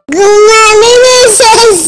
Good morning, Mrs.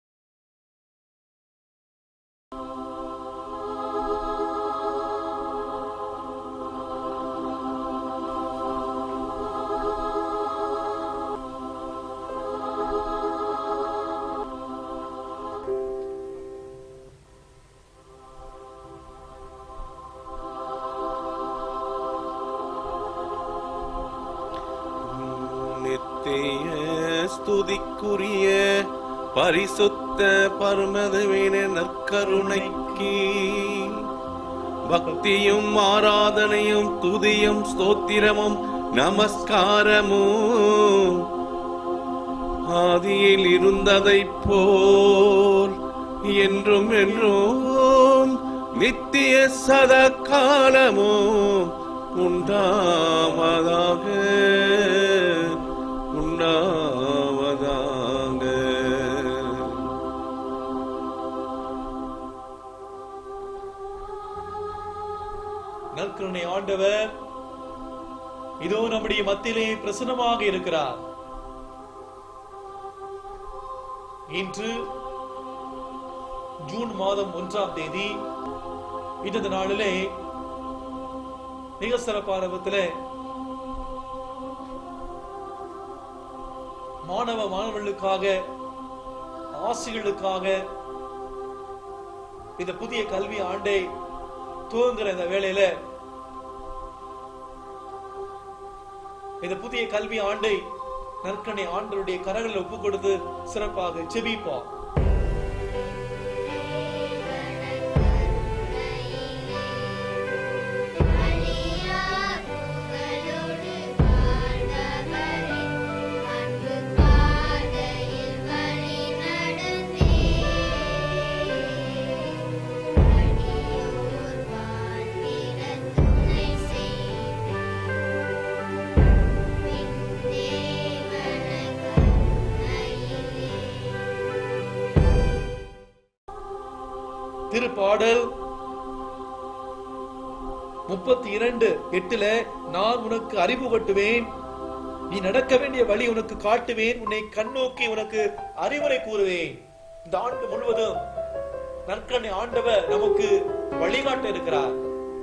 நித்திய ஸ்துதிக்குரிய பரிசுத்த பரமதவின நற்கருணைக்கு பக்தியும் ஆராதனையும் துதியும் ஸ்தோத்திரமும் நமஸ்காரமும் ஆதியில் இருந்ததைப் போல் என்றும் என்றும் நித்திய சத காலமும் உண்டாவதாக உண்டாவதாக நற்கருணை ஆண்டவர் இதோ நம்முடைய மத்தியிலே பிரசன்னமாக இருக்கிறார் இன்று ஜூன் மாதம் ஒன்றாம் தேதி இந்த நாளிலே மிக சிறப்பான விதத்திலே மாணவ மாணவர்களுக்காக ஆசிரியர்களுக்காக இந்த புதிய கல்வி ஆண்டை துவங்குற இந்த வேளையில இந்த புதிய கல்வி ஆண்டை நற்கனை ஆண்டருடைய கரங்களில் ஒப்பு கொடுத்து சிறப்பாக செபிப்போம் திருப்பாடல் முப்பத்தி இரண்டு எட்டுல நான் உனக்கு அறிவு கட்டுவேன் நீ நடக்க வேண்டிய வழி உனக்கு காட்டுவேன் உன்னை கண்ணோக்கி உனக்கு அறிவுரை கூறுவேன் இந்த ஆண்டு முழுவதும் நற்கனை ஆண்டவர் நமக்கு வழிகாட்ட இருக்கிறார்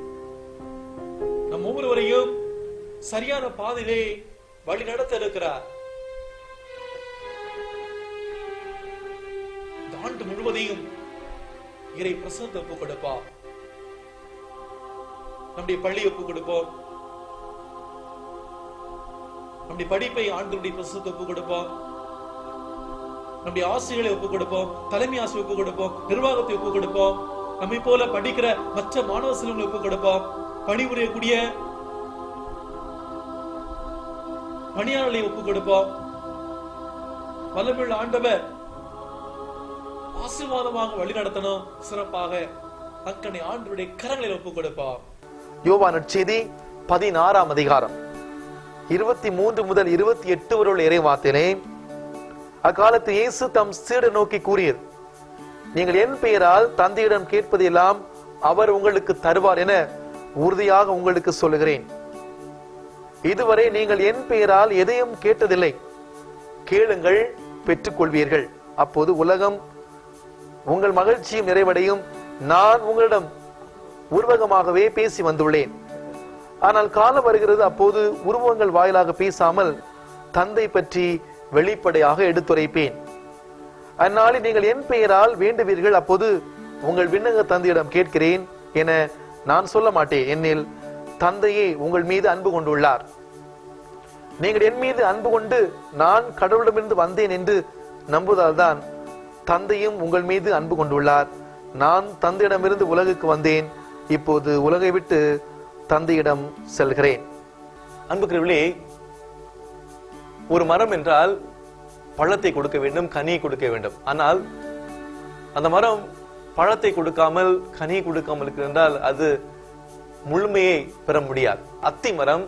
நம் ஒவ்வொருவரையும் சரியான பாதையிலே வழி நடத்த இருக்கிறார் இந்த ஆண்டு முழுவதையும் இறை பிரசனத்தை ஒப்பு கொடுப்போம் நம்முடைய பள்ளி ஒப்பு கொடுப்போம் நம்முடைய படிப்பை ஆண்டுடைய பிரசனத்தை ஒப்பு கொடுப்போம் நம்முடைய ஆசிரியர்களை ஒப்பு கொடுப்போம் தலைமை ஆசிரியர் ஒப்பு கொடுப்போம் நிர்வாகத்தை ஒப்பு கொடுப்போம் நம்மை போல படிக்கிற மற்ற மாணவ செல்வங்களை ஒப்பு கொடுப்போம் பணிபுரியக்கூடிய பணியாளர்களை ஒப்பு கொடுப்போம் வல்லமையுள்ள ஆண்டவர் ஆசீர்வாதமாக வழி நடத்தணும் சிறப்பாக அக்கனை ஆண்டுடைய கரங்களில் ஒப்பு கொடுப்பார் யோவான் நற்செய்தி பதினாறாம் அதிகாரம் இருபத்தி மூன்று முதல் இருபத்தி எட்டு வரை உள்ள இறைவாத்தினே அக்காலத்து இயேசு தம் சீட நோக்கி கூறியது நீங்கள் என் பெயரால் தந்தையிடம் கேட்பதெல்லாம் அவர் உங்களுக்கு தருவார் என உறுதியாக உங்களுக்கு சொல்லுகிறேன் இதுவரை நீங்கள் என் பெயரால் எதையும் கேட்டதில்லை கேளுங்கள் பெற்றுக்கொள்வீர்கள் அப்போது உலகம் உங்கள் மகிழ்ச்சியும் நிறைவடையும் நான் உங்களிடம் உருவகமாகவே பேசி வந்துள்ளேன் ஆனால் காலம் வருகிறது அப்போது உருவங்கள் வாயிலாக பேசாமல் தந்தை பற்றி வெளிப்படையாக எடுத்துரைப்பேன் அந்நாளில் நீங்கள் என் பெயரால் வேண்டுவீர்கள் அப்போது உங்கள் விண்ணக தந்தையிடம் கேட்கிறேன் என நான் சொல்ல மாட்டேன் என்னில் தந்தையே உங்கள் மீது அன்பு கொண்டுள்ளார் நீங்கள் என் மீது அன்பு கொண்டு நான் கடவுளிடமிருந்து வந்தேன் என்று நம்புவதால்தான் தந்தையும் உங்கள் மீது அன்பு கொண்டுள்ளார் நான் தந்தையிடமிருந்து உலகுக்கு வந்தேன் இப்போது உலகை விட்டு தந்தையிடம் செல்கிறேன் அன்புக்குரியவர்களே ஒரு மரம் என்றால் பழத்தை கொடுக்க வேண்டும் கனியை கொடுக்க வேண்டும் ஆனால் அந்த மரம் பழத்தை கொடுக்காமல் கனியை கொடுக்காமல் இருக்கிறது என்றால் அது முழுமையை பெற முடியாது அத்தி மரம்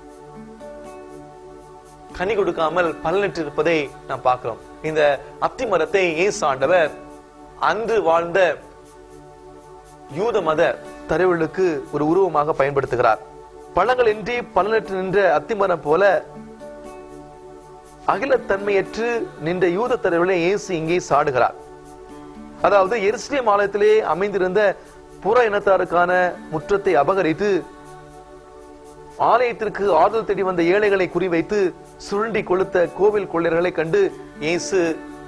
கனி கொடுக்காமல் பலனற்று இருப்பதை நாம் பார்க்கிறோம் இந்த அத்தி மரத்தை இயேசு ஆண்டவர் அன்று வாழ்ந்த யூத மத தரவுகளுக்கு ஒரு உருவமாக பயன்படுத்துகிறார் பழங்கள் இன்றி பலனற்று நின்ற அத்திமரம் போல அகிலத்தன்மையற்று நின்ற யூத தலைவர்களே இயேசு இங்கே சாடுகிறார் அதாவது எருசலேம் ஆலயத்திலே அமைந்திருந்த புற இனத்தாருக்கான முற்றத்தை அபகரித்து ஆலயத்திற்கு ஆறுதல் தேடி வந்த ஏழைகளை குறிவைத்து சுருண்டி கொளுத்த கோவில் கொள்ளையர்களை கண்டு இயேசு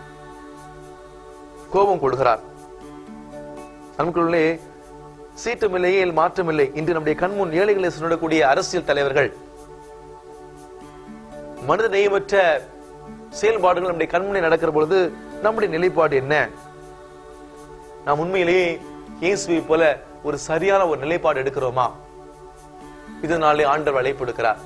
கோபம் கொள்கிறார் நமக்குள்ளே சீற்றமில்லையே மாற்றமில்லை இன்று நம்முடைய கண்முன் ஏழைகளை சுரண்டக்கூடிய அரசியல் தலைவர்கள் மனித நேயமற்ற செயல்பாடுகள் நம்முடைய கண்முன்னே நடக்கிற பொழுது நம்முடைய நிலைப்பாடு என்ன நாம் உண்மையிலேயே இயேசுவை போல ஒரு சரியான ஒரு நிலைப்பாடு எடுக்கிறோமா இதனாலே ஆண்டவர் அழைப்பு எடுக்கிறார்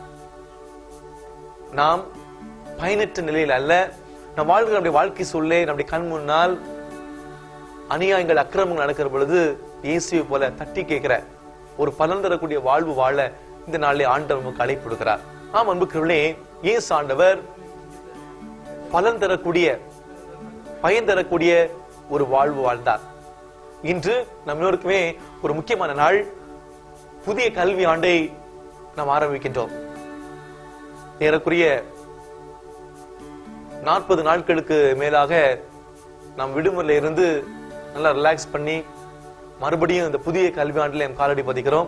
நாம் பயனற்ற நிலையில் அல்ல நம் வாழ்கிற நம்முடைய வாழ்க்கை சொல்லே நம்முடைய கண் முன்னால் அநியாயங்கள் அக்கிரமங்கள் நடக்கிற பொழுது இயேசுவை போல தட்டி கேட்கிற ஒரு பலன் தரக்கூடிய வாழ்வு வாழ இந்த நாளிலே ஆண்டவர் நமக்கு அழைப்பு கொடுக்கிறார் ஆம் அன்புக்குள்ளே இயேசு ஆண்டவர் பலன் தரக்கூடிய பயன் தரக்கூடிய ஒரு வாழ்வு வாழ்ந்தார் இன்று நம் எல்லோருக்குமே ஒரு முக்கியமான நாள் புதிய கல்வி ஆண்டை நாம் ஆரம்பிக்கின்றோம் ஏறக்குரிய நாற்பது நாட்களுக்கு மேலாக நாம் விடுமுறையில இருந்து நல்லா ரிலாக்ஸ் பண்ணி மறுபடியும் இந்த புதிய கல்வி ஆண்டில் நாம் காலடி பதிக்கிறோம்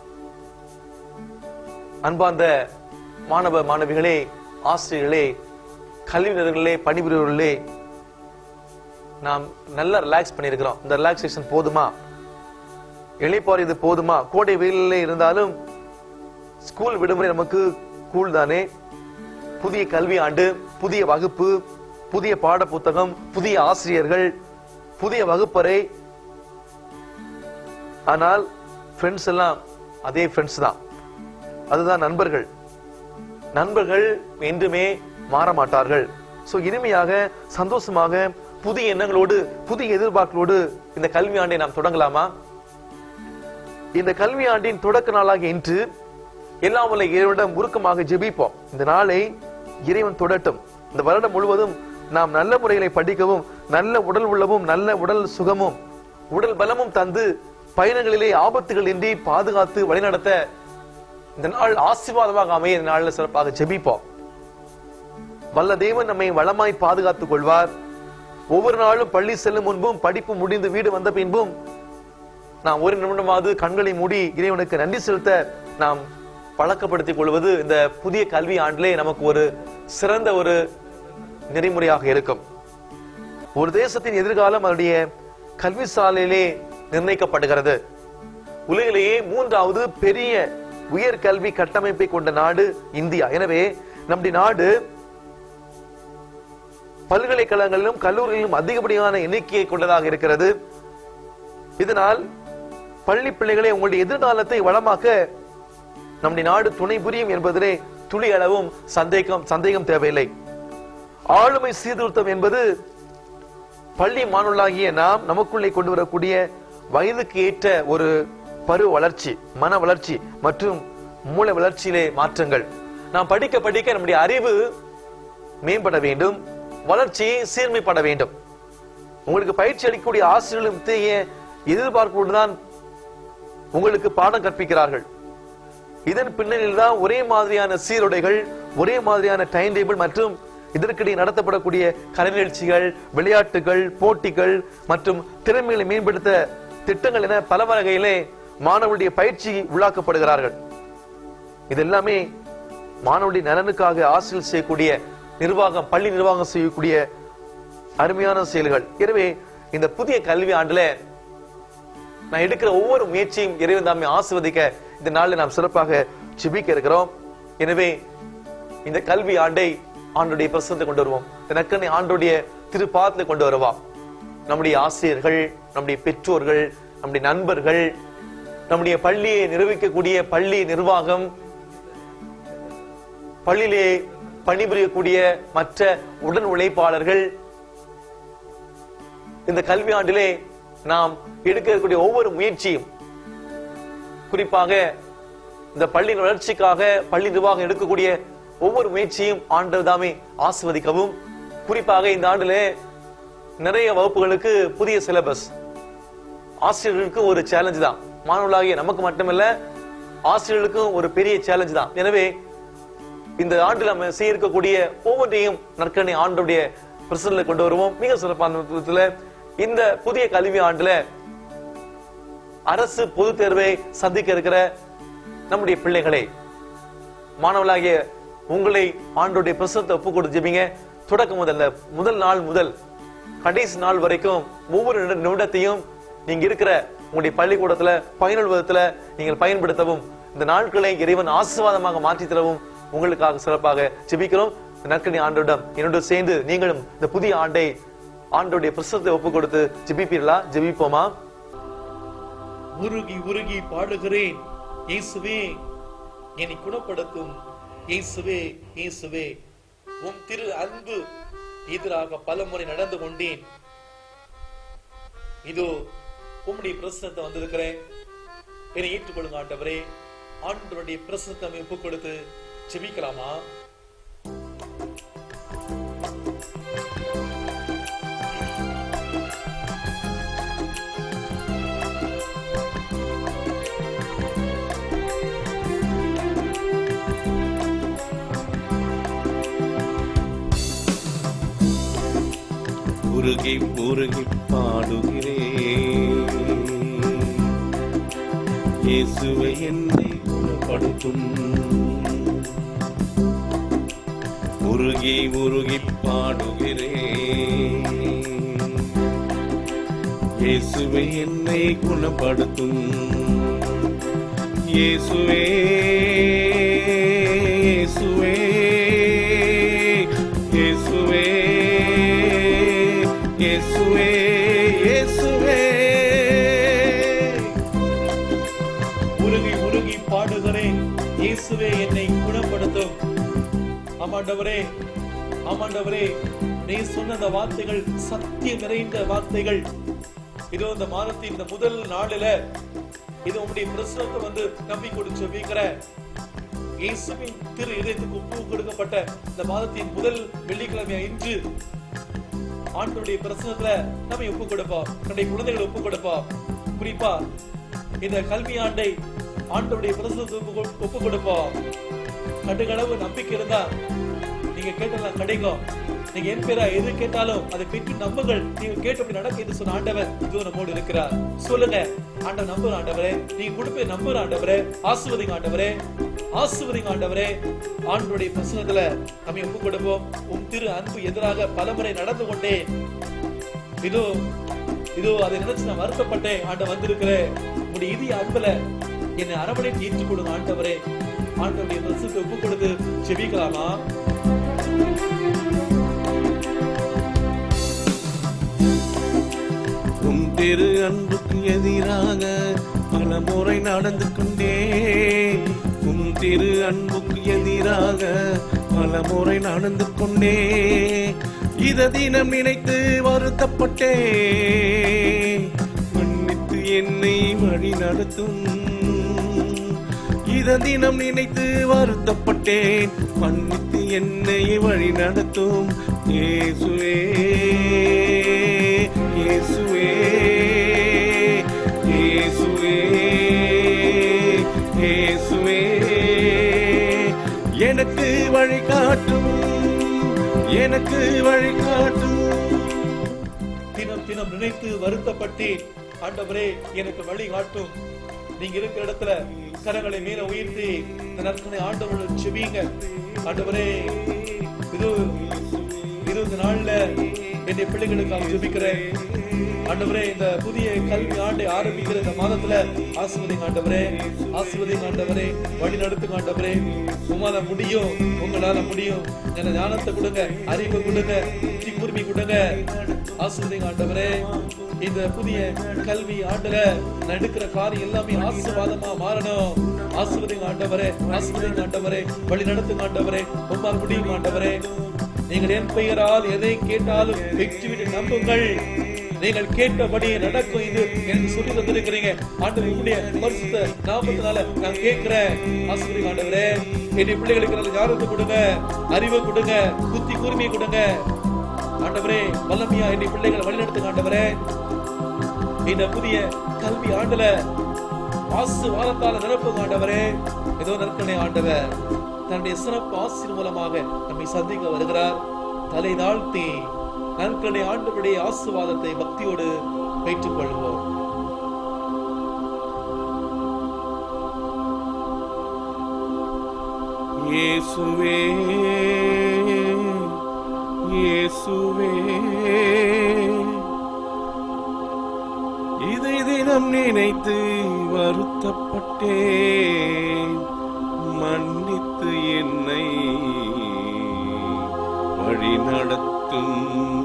அன்பார்ந்த மாணவ மாணவிகளே ஆசிரியர்களே கல்வியினர்களே பணிபுரியவர்களே நாம் நல்லா ரிலாக்ஸ் பண்ணியிருக்கிறோம் இந்த ரிலாக்ஸேஷன் போதுமா இளைப்பாறு இது போதுமா கோடை வெயிலில் இருந்தாலும் ஸ்கூல் விடுமுறை நமக்கு கூல் தானே புதிய கல்வி ஆண்டு புதிய வகுப்பு புதிய பாட புத்தகம் புதிய ஆசிரியர்கள் புதிய வகுப்பறை ஆனால் ஃப்ரெண்ட்ஸ் எல்லாம் அதே ஃப்ரெண்ட்ஸ் தான் அதுதான் நண்பர்கள் நண்பர்கள் என்றுமே மாற மாட்டார்கள் சோ இனிமையாக சந்தோஷமாக புதிய எண்ணங்களோடு புதிய எதிர்பார்ப்போடு இந்த கல்வி ஆண்டை நாம் தொடங்கலாமா இந்த கல்வி ஆண்டின் தொடக்க நாளாக இன்று எல்லாம் வல்ல இறைவனிடம் உருக்கமாக ஜெபிப்போம் இந்த நாளை இறைவன் தொடட்டும் இந்த வருடம் முழுவதும் நாம் நல்ல முறைகளை படிக்கவும் நல்ல உடல் உள்ளவும் நல்ல உடல் சுகமும் உடல் பலமும் தந்து பயணங்களிலே ஆபத்துகள் இன்றி பாதுகாத்து வழிநடத்த இந்த நாள் ஆசீர்வாதமாக அமைய இந்த நாளில் சிறப்பாக ஜெபிப்போம் வல்ல தேவன் நம்மை வளமாய் பாதுகாத்துக் கொள்வார் ஒவ்வொரு நாளும் பள்ளி செல்லும் முன்பும் படிப்பு முடிந்து வீடு வந்த பின்பும் நாம் ஒரு நிமிடமாவது கண்களை மூடி இறைவனுக்கு நன்றி செலுத்த நாம் பழக்கப்படுத்திக் கொள்வது இந்த புதிய கல்வி ஆண்டிலே நமக்கு ஒரு சிறந்த ஒரு நெறிமுறையாக இருக்கும் ஒரு தேசத்தின் எதிர்காலம் அதனுடைய கல்வி சாலையிலே நிர்ணயிக்கப்படுகிறது உலகிலேயே மூன்றாவது பெரிய உயர் கல்வி கட்டமைப்பை கொண்ட நாடு இந்தியா எனவே நம்முடைய நாடு பல்கலைக்கழகங்களிலும் கல்லூரிகளிலும் அதிகப்படியான எண்ணிக்கையை கொண்டதாக இருக்கிறது இதனால் பள்ளி பிள்ளைகளை உங்களுடைய எதிர்காலத்தை வளமாக்க நம்முடைய நாடு துணை புரியும் என்பதிலே துளி அளவும் சந்தேகம் சந்தேகம் தேவையில்லை ஆளுமை சீர்திருத்தம் என்பது பள்ளி மாணவர்களாகிய நாம் நமக்குள்ளே கொண்டு வரக்கூடிய வயதுக்கு ஏற்ற ஒரு பருவ வளர்ச்சி மன வளர்ச்சி மற்றும் மூளை வளர்ச்சியிலே மாற்றங்கள் நாம் படிக்க படிக்க நம்முடைய அறிவு மேம்பட வேண்டும் வளர்ச்சி சீர்மைப்பட வேண்டும் உங்களுக்கு பயிற்சி அளிக்கக்கூடிய ஆசிரியர்களும் இத்தகைய எதிர்பார்ப்போடு தான் உங்களுக்கு பாடம் கற்பிக்கிறார்கள் இதன் பின்னணியில் தான் ஒரே மாதிரியான சீருடைகள் ஒரே மாதிரியான டைம் டேபிள் மற்றும் இதற்கிடையே நடத்தப்படக்கூடிய கலை நிகழ்ச்சிகள் விளையாட்டுகள் போட்டிகள் மற்றும் திறமைகளை மேம்படுத்த திட்டங்கள் என பல வகையிலே மாணவருடைய பயிற்சி உள்ளாக்கப்படுகிறார்கள் இது எல்லாமே மாணவருடைய நலனுக்காக ஆசிரியர் செய்யக்கூடிய நிர்வாகம் பள்ளி நிர்வாகம் செய்யக்கூடிய அருமையான செயல்கள் எனவே இந்த புதிய கல்வி ஆண்டுல நான் எடுக்கிற ஒவ்வொரு முயற்சியும் இறைவன் தாமே ஆசிர்வதிக்க இந்த நாளில் நாம் சிறப்பாக ஜெபிக்க இருக்கிறோம் எனவே இந்த கல்வி ஆண்டை ஆண்டுடைய பிரசனத்தை கொண்டு வருவோம் எனக்கனை ஆண்டுடைய திருப்பாதத்தை கொண்டு வருவா நம்முடைய ஆசிரியர்கள் நம்முடைய பெற்றோர்கள் நம்முடைய நண்பர்கள் நம்முடைய பள்ளியை நிர்வகிக்கக்கூடிய பள்ளி நிர்வாகம் பள்ளியிலே பணிபுரியக்கூடிய மற்ற உடன் உழைப்பாளர்கள் இந்த கல்வி ஆண்டிலே நாம் எடுக்கக்கூடிய ஒவ்வொரு முயற்சியும் குறிப்பாக இந்த பள்ளியின் வளர்ச்சிக்காக பள்ளி நிர்வாகம் எடுக்கக்கூடிய ஒவ்வொரு முயற்சியும் ஆண்டவர் தாமே ஆசிர்வதிக்கவும் குறிப்பாக இந்த ஆண்டிலே நிறைய வகுப்புகளுக்கு புதிய சிலபஸ் ஆசிரியர்களுக்கு ஒரு சேலஞ்ச் தான் மாணவர்களாகிய நமக்கு மட்டுமல்ல ஆசிரியர்களுக்கும் ஒரு பெரிய சேலஞ்ச் தான் எனவே இந்த ஆண்டில் நம்ம செய்ய இருக்கக்கூடிய ஒவ்வொன்றையும் நற்கரணை ஆண்டுடைய பிரசன்ல கொண்டு வருவோம் மிக சிறப்பான விதத்துல இந்த புதிய கல்வி ஆண்டுல அரசு பொது தேர்வை சந்திக்க இருக்கிற நம்முடைய பிள்ளைகளை மாணவர்களாகிய உங்களை ஆண்டுடைய பிரசனத்தை ஒப்பு கொடுத்து ஜெபிங்க தொடக்கம் முதல்ல முதல் நாள் முதல் கடைசி நாள் வரைக்கும் ஒவ்வொரு நிமிட- நிமிடத்தையும் நீங்க இருக்கிற உங்களுடைய பள்ளிக்கூடத்துல பயனுள்ள விதத்துல நீங்கள் பயன்படுத்தவும் இந்த நாட்களை இறைவன் ஆசீர்வாதமாக மாற்றித் தரவும் உங்களுக்காக சிறப்பாக ஜெபிக்கிறோம் இந்த நற்கனி ஆண்டோடம் என்னோட சேர்ந்து நீங்களும் இந்த புதிய ஆண்டை ஆண்டோடைய பிரசனத்தை ஒப்பு கொடுத்து ஜெபிப்பீர்களா ஜெபிப்போமா உருகி உருகி பாடுகிறேன் இயேசுவே என்னை குணப்படுத்தும் இயேசுவே இயேசுவே உம் திரு அன்பு எதிராக பலமுறை நடந்து கொண்டேன் இதோ உம்முடைய பிரசனத்தை வந்திருக்கிறேன் என்னை ஏற்றுக்கொள்ளுங்க ஆண்டவரே ஆண்டவருடைய பிரசனத்தை ஒப்புக் கொடுத்து ஜெபிக்கலாமா உருகி உருகி பாடுகிறேன் இயேசுவை என்னை குணப்படுத்தும் உருகி உருகி பாடுகிறேன் இயேசுவை என்னை குணப்படுத்தும் இயேசுவே இயேசுவே இயேசுவே இயேசுவே இயேசுவே உருகி உருகி பாடுகிறேன் இயேசுவே என்னை குணப்படுத்தும் ஆமாண்டவரே ஆமாண்டவரே நீ சொன்ன அந்த வார்த்தைகள் சத்தியம் நிறைந்த வார்த்தைகள் இதோ இந்த மாதத்தின் இந்த முதல் நாளில இது உங்களுடைய பிரசனத்தை வந்து நம்பி கொடுத்து வீங்கிற இயேசுவின் திரு இதயத்துக்கு ஒப்பு கொடுக்கப்பட்ட இந்த மாதத்தின் முதல் வெள்ளிக்கிழமை இன்று ஆண்டவருடைய பிரசனத்துல நம்ம ஒப்பு கொடுப்போம் நம்முடைய குழந்தைகளை ஒப்பு கொடுப்போம் குறிப்பா இந்த கல்வி ஆண்டை ஆண்டவருடைய பிரசனத்தை ஒப்பு கொ- ஒப்பு கொடுப்போம் கடுகளவு நம்பிக்கை இருந்தா நீங்க கேட்டதெல்லாம் கிடைக்கும் நீங்க என் பேரா எது கேட்டாலும் அதை பெற்று நம்புங்கள் நீங்க கேட்டபடி நடக்க என்று சொன்ன ஆண்டவர் இதோ நம்மோடு இருக்கிறார் சொல்லுங்க ஆண்டவர் நம்புற ஆண்டவரே நீங்க கொடுப்ப நம்புற ஆண்டவரே ஆசுவதிங்க ஆண்டவரே ஆசுவதிங்க ஆண்டவரே ஆண்டவருடைய பிரசனத்துல நம்ம ஒப்பு கொடுப்போம் உம் திரு அன்பு எதிராக பலமுறை நடந்து கொண்டே இதோ இதோ அதை நினைச்சு நான் வருத்தப்பட்டேன் ஆண்ட வந்திருக்கிறேன் உங்களுடைய இதிய அன்புல என்னை அரவணைத்து ஏற்றுக் கொடுங்க ஆண்டவரே ஆண்டவருடைய பிரசனத்தை ஒப்பு கொடுத்து செபிக்கலாமா உம் திரு அன்புக்கு எதிராக பல முறை நடந்து கொண்டே உம் திரு அன்புக்கு எதிராக பல முறை நடந்து கொண்டே இத தினம் நினைத்து வருத்தப்பட்டே மன்னித்து என்னை வழி நடத்தும் இத தினம் நினைத்து வருத்தப்பட்டேன் மன்னித்து என்னை வழி நடத்தும் இயேசுவே இயேசுவே இயேசுவே இயேசுவே எனக்கு வழி காட்டும் எனக்கு வழி காட்டும் தினம் தினம் நினைத்து வருத்தப்பட்டேன் ஆண்டவரே எனக்கு வழி காட்டும் நீங்க இருக்கிற இடத்துல கரங்களை மேல உயர்த்தி இந்த நற்கனை ஆண்டவரோட செவிங்க ஆண்டவரே இது இது இந்த நாள்ல என்னுடைய பிள்ளைகளுக்கு ஜெபிக்கிறேன் ஆண்டவரே இந்த புதிய கல்வி ஆண்டை ஆரம்பிக்கிற இந்த மாதத்துல ஆசிர்வதிங்க ஆண்டவரே ஆசிர்வதிங்க ஆண்டவரே வழி நடத்துங்க ஆண்டவரே உமால முடியும் உங்களால முடியும் எனக்கு ஞானத்தை கொடுங்க அறிவை கொடுங்க புத்தி கூர்மை கொடுங்க ஆசிர்வதிங்க ஆண்டவரே இந்த புதிய கல்வி ஆண்டுல நான் எடுக்கிற காரியம் எல்லாமே ஆசீர்வாதமா மாறணும் ஆசிர்வதிங்க ஆண்டவரே ஆசிர்வதிங்க ஆண்டவரே வழி நடத்துங்க ஆண்டவரே உம்மால் முடியும் ஆண்டவரே நீங்கள் என் பெயரால் எதை கேட்டாலும் வெற்றி விட்டு நம்புங்கள் நீங்கள் கேட்டபடி நடக்கும் இது எனக்கு சொல்லி தந்திருக்கிறீங்க ஆண்டவர் உங்களுடைய பரிசுத்த நாமத்தினால நான் கேட்கிறேன் ஆசிரியர் ஆண்டவரே என்னுடைய பிள்ளைகளுக்கு நல்ல ஞானத்தை கொடுங்க அறிவை கொடுங்க புத்தி கூர்மையை கொடுங்க ஆண்டவரே வல்லமையா என்னுடைய பிள்ளைகளை வழிநடத்துங்க ஆண்டவரே இந்த புதிய கல்வி ஆண்டுல ஆசு வாரத்தால நிரப்புங்க ஆண்டவரே ஏதோ நற்கனை ஆண்டவர் தன்னுடைய சிறப்பு ஆசிர் மூலமாக நம்மை சந்திக்க வருகிறார் தலை தாழ்த்தி நற்கருணை ஆண்டவருடைய ஆசீர்வாதத்தை பக்தியோடு பெற்றுக் கொள்வோம் இயேசுவே இயேசுவே இதை தினம் நினைத்து வருத்தப்பட்டேன் மன்னித்து என்னை வழி நடத்தும்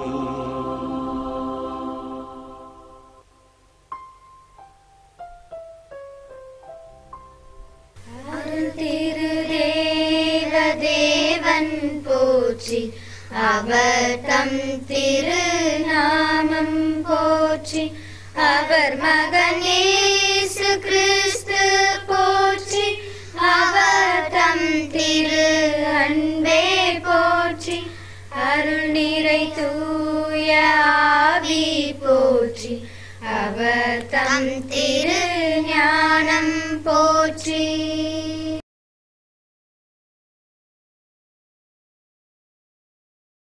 திருதேவ தேவன் போற்றி அவர் தம் திருநாமம் போற்றி அவர் மகன் இயேசு கிறிஸ்து போற்றி அவர் தம் திரு அன்பே போற்றி அருள் நிறை தூய ஆவி போற்றி அவர் தம் திரு ஞானம் போற்றி